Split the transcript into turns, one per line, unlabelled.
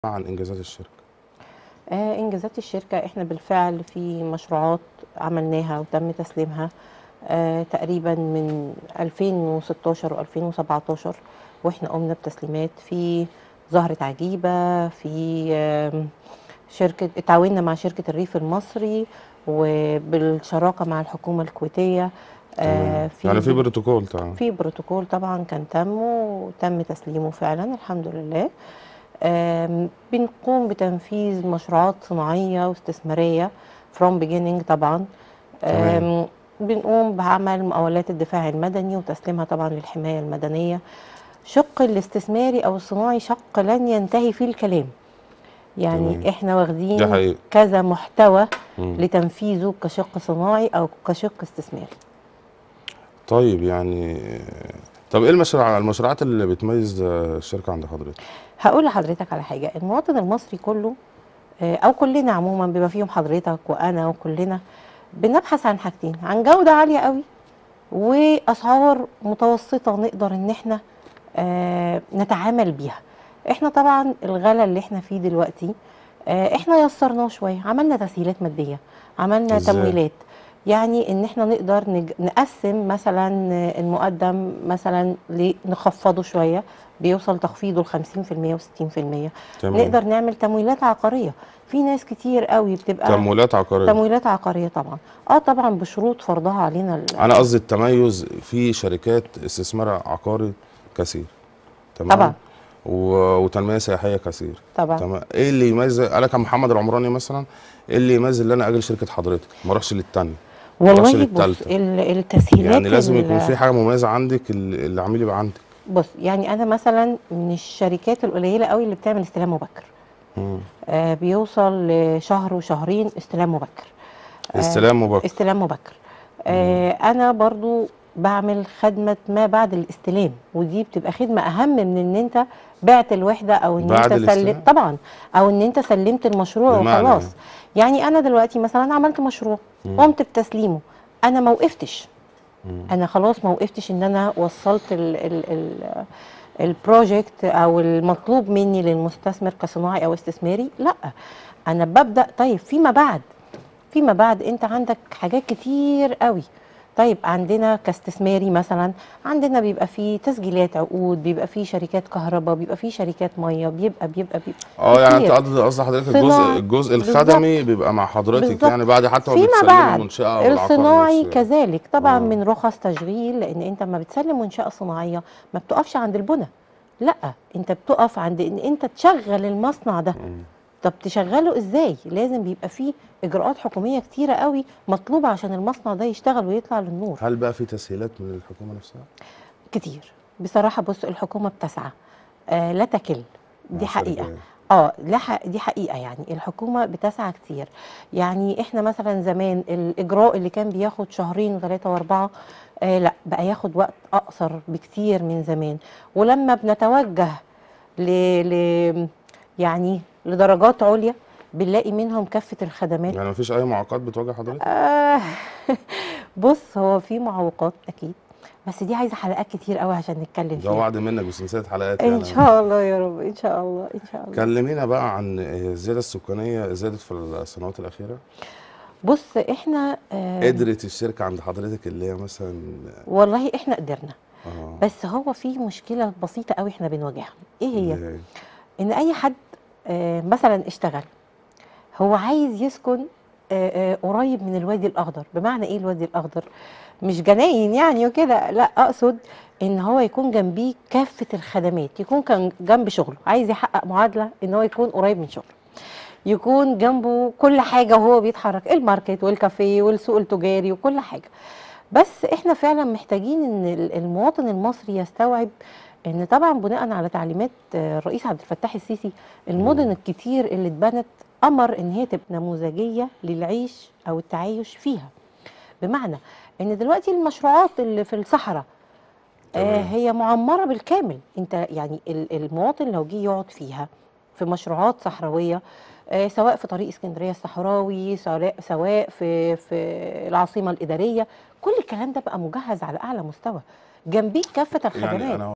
عن انجازات الشركه
آه، إنجازات الشركة إحنا بالفعل في مشروعات عملناها وتم تسليمها آه، تقريبا من 2016 و2017 وإحنا قمنا بتسليمات في زهرة عجيبة في آم، شركة اتعاوننا مع شركة الريف المصري وبالشراكة مع الحكومة الكويتية آه،
تمام. يعني في بروتوكول تمام
في بروتوكول طبعا كان تم وتم تسليمه فعلا الحمد لله آم، بنقوم بتنفيذ مشروعات صناعية واستثمارية from beginning طبعا
تمام.
آم، بنقوم بعمل مقاولات الدفاع المدني وتسليمها طبعا للحماية المدنية شق الاستثماري أو الصناعي شق لن ينتهي فيه الكلام يعني
تمام.
احنا
ده
واخدين
حقيقي
كذا محتوى
مم.
لتنفيذه كشق صناعي أو كشق استثماري
طيب يعني طب ايه المشروع المشروعات اللي بتميز الشركه عند حضرتك
هقول لحضرتك على حاجة المواطن المصري كله آه، أو كلنا عموما بما فيهم حضرتك وأنا وكلنا بنبحث عن حاجتين عن جودة عالية قوي وأسعار متوسطة نقدر إن احنا آه، نتعامل بيها احنا طبعا الغلا اللي احنا فيه دلوقتي آه، احنا يسرناه شوية عملنا تسهيلات مادية عملنا
إزاي؟
تمويلات يعني ان احنا نقدر نج... نقسم مثلا المقدم مثلا ل- نخفضه شويه بيوصل تخفيضه ل 50% و60%
تمام
نقدر نعمل تمويلات عقاريه في ناس كتير قوي بتبقى
تمويلات عقاريه
تمويلات عقاريه طبعا اه طبعا بشروط فرضها علينا ال-
انا قصدي التميز في شركات استثمار عقاري كثير تمام
طبعا.
و... وتنميه سياحيه كثير
طبعا
تمام ايه اللي يميز انا كمحمد العمراني مثلا ايه اللي يميز اللي انا اجي لشركه حضرتك ما اروحش للتانيه
والله
الرأس
بص
للتالتة.
ال- التسهيلات
يعني لازم
ال-
يكون في حاجه مميزه عندك اللي اللي عميل يبقى عندك
بص يعني انا مثلا من الشركات القليله قوي اللي بتعمل استلام مبكر
مم.
آه بيوصل لشهر وشهرين استلام مبكر آه،
استلام مبكر
استلام مبكر آه انا برضو بعمل خدمه ما بعد الاستلام ودي بتبقى خدمه اهم من ان انت بعت الوحده او ان
بعد
انت
الاستلام؟
سلمت طبعا او ان انت سلمت المشروع
بمعنى
وخلاص
إيه؟
يعني انا دلوقتي مثلا عملت مشروع
مم.
قمت بتسليمه انا ما وقفتش
مم.
انا خلاص ما وقفتش ان انا وصلت ال ال ال البروجكت او المطلوب مني للمستثمر كصناعي او استثماري لا انا ببدا طيب فيما بعد فيما بعد انت عندك حاجات كتير قوي طيب عندنا كاستثماري مثلا عندنا بيبقى فيه تسجيلات عقود بيبقى فيه شركات كهرباء بيبقى فيه شركات ميه بيبقى بيبقى بيبقى
اه يعني انت
كتير.
قصد قصد حضرتك
صناعة.
الجزء الجزء
بالظبط.
الخدمي بيبقى مع حضرتك
بالظبط.
يعني بعد حتى ما
فيما
بتسلم
بعد
المنشاه او العقار
الصناعي
نفسه.
كذلك طبعا
آه.
من رخص تشغيل لان انت لما بتسلم منشاه صناعيه ما بتقفش عند البنى لا انت بتقف عند ان انت تشغل المصنع ده
مم.
طب تشغله ازاي لازم بيبقى فيه اجراءات حكوميه كتيره قوي مطلوبه عشان المصنع ده يشتغل ويطلع للنور
هل بقى في تسهيلات من الحكومه نفسها؟
كتير بصراحه بص الحكومه بتسعى آه لا تكل دي
مع
حقيقه
الشركات؟
اه لا ح- دي حقيقه يعني الحكومه بتسعى كتير يعني احنا مثلا زمان الاجراء اللي كان بياخد شهرين وثلاثه واربعه آه لا بقى ياخد وقت اقصر بكتير من زمان ولما بنتوجه ل, ل يعني لدرجات عليا بنلاقي منهم كافه الخدمات
يعني مفيش اي معوقات بتواجه حضرتك؟
آه بص هو في معوقات اكيد بس دي عايزه حلقات كتير قوي عشان نتكلم
ده
فيها
وعد منك بسلسله حلقات
ان
يعني
شاء الله يا رب ان شاء الله ان شاء الله
كلمينا بقى عن الزياده السكانيه زادت في السنوات الاخيره
بص احنا آه
قدرت الشركه عند حضرتك اللي هي مثلا
والله احنا قدرنا
اه
بس هو في مشكله بسيطه قوي احنا بنواجهها ايه هي
اللي هي-
ان اي حد آه مثلا اشتغل هو عايز يسكن آه آه قريب من الوادي الاخضر بمعنى ايه الوادي الاخضر مش جناين يعني وكده لا اقصد ان هو يكون جنبيه كافه الخدمات يكون كان جنب شغله عايز يحقق معادله ان هو يكون قريب من شغله يكون جنبه كل حاجه وهو بيتحرك الماركت والكافيه والسوق التجاري وكل حاجه بس احنا فعلا محتاجين ان ال- المواطن المصري يستوعب ان طبعا بناء على تعليمات آه، الرئيس عبد الفتاح السيسي المدن
مم.
الكتير اللي اتبنت امر ان هي تبقى نموذجيه للعيش او التعايش فيها بمعنى ان دلوقتي المشروعات اللي في الصحراء آه
تمام.
هي معمره بالكامل انت يعني ال- المواطن لو جه يقعد فيها في مشروعات صحراويه آه سواء في طريق اسكندريه الصحراوي سواء سواء في في العاصمه الاداريه كل الكلام ده بقى مجهز على اعلى مستوى جنبيه كافه الخدمات
يعني انا